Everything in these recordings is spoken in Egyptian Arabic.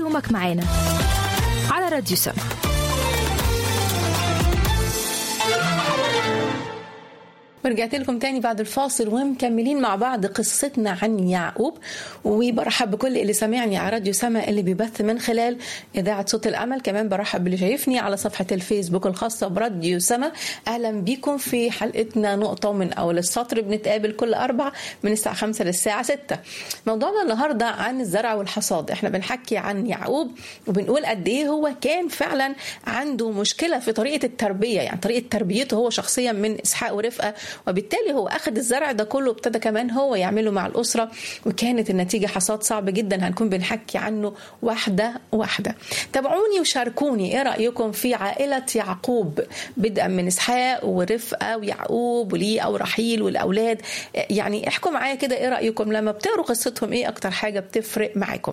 يومك معانا على راديو سما ورجعت لكم تاني بعد الفاصل ومكملين مع بعض قصتنا عن يعقوب وبرحب بكل اللي سامعني على راديو سما اللي بيبث من خلال اذاعه صوت الامل كمان برحب باللي شايفني على صفحه الفيسبوك الخاصه براديو سما اهلا بيكم في حلقتنا نقطه من اول السطر بنتقابل كل اربع من الساعه 5 للساعه 6 موضوعنا النهارده عن الزرع والحصاد احنا بنحكي عن يعقوب وبنقول قد ايه هو كان فعلا عنده مشكله في طريقه التربيه يعني طريقه تربيته هو شخصيا من اسحاق ورفقه وبالتالي هو اخذ الزرع ده كله ابتدى كمان هو يعمله مع الاسره وكانت النتيجه حصاد صعب جدا هنكون بنحكي عنه واحده واحده تابعوني وشاركوني ايه رايكم في عائله يعقوب بدءا من اسحاق ورفقه ويعقوب وليئه ورحيل والاولاد يعني احكوا معايا كده ايه رايكم لما بتقروا قصتهم ايه اكتر حاجه بتفرق معاكم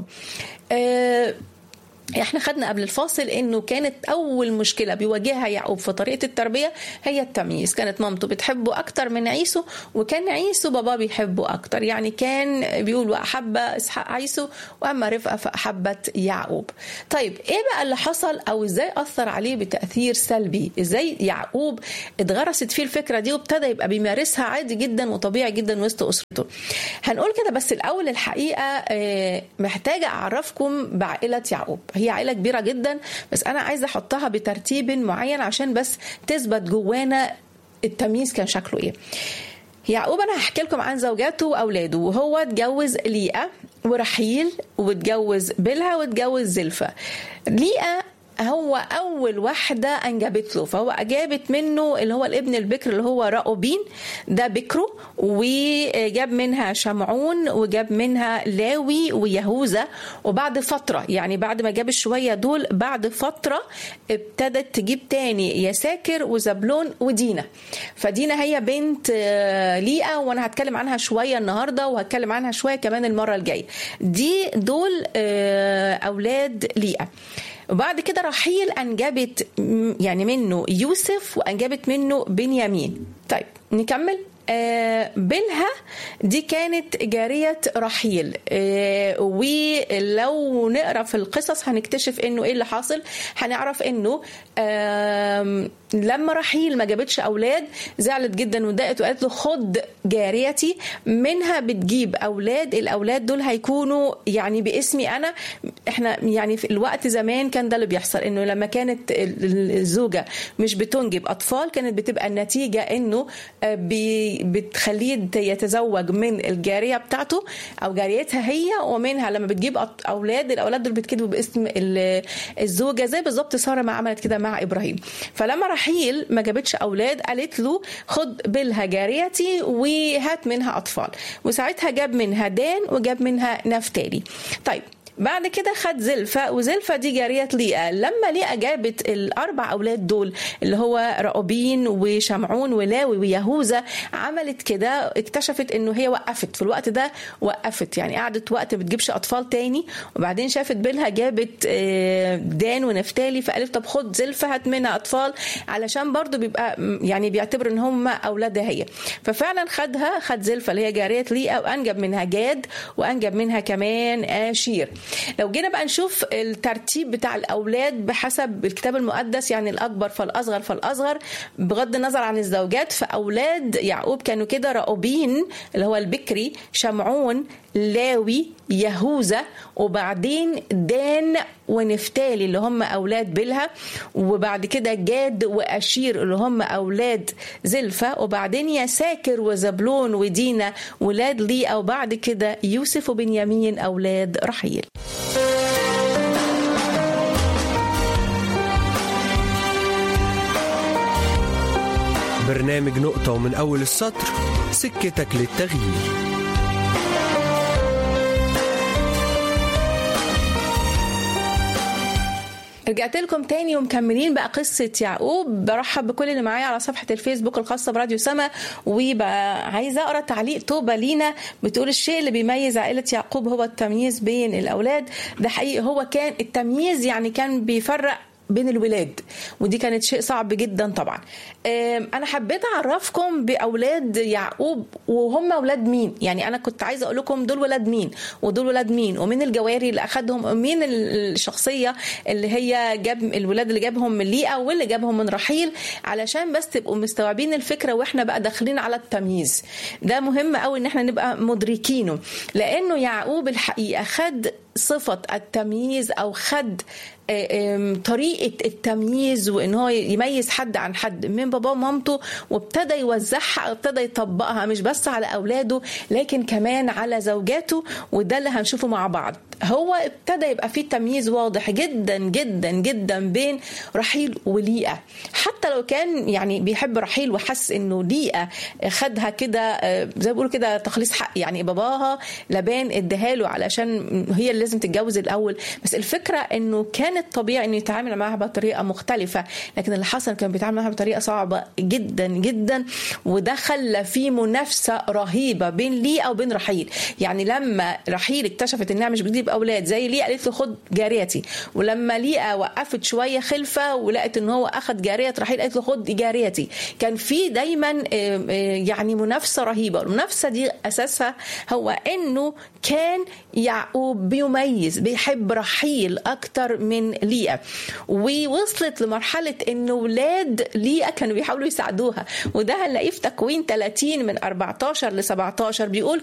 أه احنا خدنا قبل الفاصل انه كانت اول مشكله بيواجهها يعقوب في طريقه التربيه هي التمييز كانت مامته بتحبه اكتر من عيسو وكان عيسو باباه بيحبه اكتر يعني كان بيقول واحب اسحاق عيسو واما رفقه فاحبت يعقوب طيب ايه بقى اللي حصل او ازاي اثر عليه بتاثير سلبي ازاي يعقوب اتغرست فيه الفكره دي وابتدى يبقى بيمارسها عادي جدا وطبيعي جدا وسط اسرته هنقول كده بس الاول الحقيقه محتاجه اعرفكم بعائله يعقوب هي عائله كبيره جدا بس انا عايزه احطها بترتيب معين عشان بس تثبت جوانا التمييز كان شكله ايه يعقوب انا هحكي لكم عن زوجاته واولاده وهو اتجوز ليئه ورحيل واتجوز بلها واتجوز زلفة ليئه هو اول واحده انجبت له فهو اجابت منه اللي هو الابن البكر اللي هو راؤوبين ده بكره وجاب منها شمعون وجاب منها لاوي ويهوذا وبعد فتره يعني بعد ما جاب شويه دول بعد فتره ابتدت تجيب تاني يساكر وزبلون ودينا فدينا هي بنت ليئه وانا هتكلم عنها شويه النهارده وهتكلم عنها شويه كمان المره الجايه دي دول اولاد ليئه وبعد كده رحيل انجبت يعني منه يوسف وانجبت منه بنيامين طيب نكمل آه بلها دي كانت جارية رحيل آه ولو نقرا في القصص هنكتشف انه ايه اللي حاصل هنعرف انه آه لما رحيل ما جابتش اولاد زعلت جدا وضاقت وقالت له خد جاريتي منها بتجيب اولاد الاولاد دول هيكونوا يعني باسمي انا احنا يعني في الوقت زمان كان ده اللي بيحصل انه لما كانت الزوجه مش بتنجب اطفال كانت بتبقى النتيجه انه بتخليه يتزوج من الجاريه بتاعته او جاريتها هي ومنها لما بتجيب اولاد الاولاد دول بيتكتبوا باسم الزوجه زي بالظبط ساره ما عملت كده مع ابراهيم فلما رحيل ما جابتش اولاد قالت له خد بلها جاريتي وهات منها اطفال وساعتها جاب منها دان وجاب منها نفتالي طيب بعد كده خد زلفة وزلفة دي جارية ليئة لما ليئة جابت الأربع أولاد دول اللي هو رأوبين وشمعون ولاوي ويهوذا عملت كده اكتشفت إنه هي وقفت في الوقت ده وقفت يعني قعدت وقت بتجيبش أطفال تاني وبعدين شافت بيلها جابت دان ونفتالي فقالت طب خد زلفة هات منها أطفال علشان برضو بيبقى يعني بيعتبر إن هم أولادها هي ففعلا خدها خد زلفة اللي هي جارية ليئة وأنجب منها جاد وأنجب منها كمان آشير لو جينا بقى نشوف الترتيب بتاع الاولاد بحسب الكتاب المقدس يعني الاكبر فالاصغر فالاصغر بغض النظر عن الزوجات فاولاد يعقوب كانوا كده راؤوبين اللي هو البكري شمعون لاوي يهوذا وبعدين دان ونفتالي اللي هم اولاد بلها وبعد كده جاد واشير اللي هم اولاد زلفة وبعدين يساكر وزبلون ودينا ولاد ليئة وبعد كده يوسف وبنيامين اولاد رحيل برنامج نقطة ومن أول السطر سكتك للتغيير رجعت لكم تاني ومكملين بقى قصة يعقوب برحب بكل اللي معايا على صفحة الفيسبوك الخاصة براديو سما وبقى عايزة أقرأ تعليق توبة لينا بتقول الشيء اللي بيميز عائلة يعقوب هو التمييز بين الأولاد ده حقيقي هو كان التمييز يعني كان بيفرق بين الولاد ودي كانت شيء صعب جدا طبعا انا حبيت اعرفكم باولاد يعقوب وهم اولاد مين يعني انا كنت عايزه اقول لكم دول ولاد مين ودول ولاد مين ومين الجواري اللي اخذهم مين الشخصيه اللي هي جاب الولاد اللي جابهم من ليئه واللي جابهم من رحيل علشان بس تبقوا مستوعبين الفكره واحنا بقى داخلين على التمييز ده مهم قوي ان احنا نبقى مدركينه لانه يعقوب الحقيقه خد صفه التمييز او خد طريقة التمييز وإن هو يميز حد عن حد من باباه ومامته وابتدى يوزعها ابتدى يطبقها مش بس على أولاده لكن كمان على زوجاته وده اللي هنشوفه مع بعض هو ابتدى يبقى فيه تمييز واضح جدا جدا جدا بين رحيل وليئة حتى لو كان يعني بيحب رحيل وحس انه ليئة خدها كده زي ما بيقولوا كده تخليص حق يعني باباها لبان اداها له علشان هي اللي لازم تتجوز الاول بس الفكره انه كان الطبيعي انه يتعامل معاها بطريقه مختلفه لكن اللي حصل كان بيتعامل معاها بطريقه صعبه جدا جدا وده خلى في منافسه رهيبه بين ليئه وبين رحيل يعني لما رحيل اكتشفت انها مش بتجيب اولاد زي ليئه قالت له خد جاريتي ولما ليئه وقفت شويه خلفه ولقت ان هو اخذ جاريه رحيل قالت له خد جاريتي كان في دايما يعني منافسه رهيبه المنافسه دي اساسها هو انه كان يعقوب بيميز بيحب رحيل اكتر من ليئه ووصلت لمرحله ان ولاد ليئه كانوا بيحاولوا يساعدوها وده هنلاقيه في تكوين 30 من 14 ل 17 بيقول